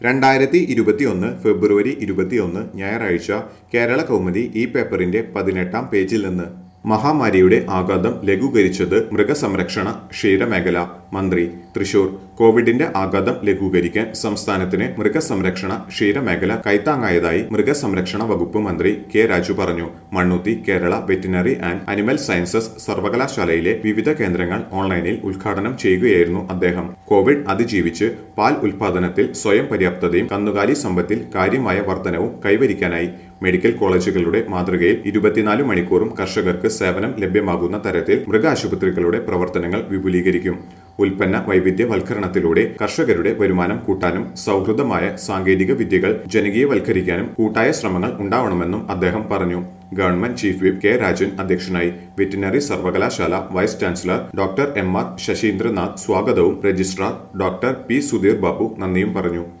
രണ്ടായിരത്തി ഇരുപത്തിയൊന്ന് ഫെബ്രുവരി ഇരുപത്തിയൊന്ന് ഞായറാഴ്ച കേരള കൗമുദി ഈ പേപ്പറിന്റെ പതിനെട്ടാം പേജിൽ നിന്ന് മഹാമാരിയുടെ ആഘാതം ലഘൂകരിച്ചത് മൃഗസംരക്ഷണ ക്ഷീരമേഖല മന്ത്രി തൃശൂർ കോവിഡിന്റെ ആഘാതം ലഘൂകരിക്കാൻ സംസ്ഥാനത്തിന് മൃഗസംരക്ഷണ ക്ഷീരമേഖല കൈത്താങ്ങായതായി മൃഗസംരക്ഷണ വകുപ്പ് മന്ത്രി കെ രാജു പറഞ്ഞു Mannuthy Kerala veterinary and animal sciences സർവകലാശാലയിലെ വിവിധ കേന്ദ്രങ്ങൾ ഓൺലൈനിൽ ഉദ്ഘാടനം ചെയ്യുകയായിരുന്നു അദ്ദേഹം കോവിഡ് അതിജീവിച്ച് പാൽ ഉൽപാദനത്തിൽ സ്വയം പര്യാപ്തതയും കന്നുകാലി സമ്പത്തിൽ കാര്യമായ വർധനവും കൈവരിക്കാനായി മെഡിക്കൽ കോളേജുകളുടെ മാതൃകയിൽ ഇരുപത്തിനാല് മണിക്കൂറും കർഷകർക്ക് സേവനം ലഭ്യമാകുന്ന തരത്തിൽ മൃഗാശുപത്രികളുടെ പ്രവർത്തനങ്ങൾ വിപുലീകരിക്കും ഉൽപ്പന്ന വൈവിധ്യവൽക്കരണത്തിലൂടെ കർഷകരുടെ വരുമാനം കൂട്ടാനും സൗഹൃദമായ സാങ്കേതിക വിദ്യകൾ ജനകീയവൽക്കരിക്കാനും കൂട്ടായ ശ്രമങ്ങൾ ഉണ്ടാവണമെന്നും അദ്ദേഹം പറഞ്ഞു government chief whip K Rajan അധ്യക്ഷനായി വെറ്റിനറി സർവകലാശാല vice chancellor doctor M R Sasheendranath സ്വാഗതവും registrar doctor P Sudheer Babu നന്ദിയും പറഞ്ഞു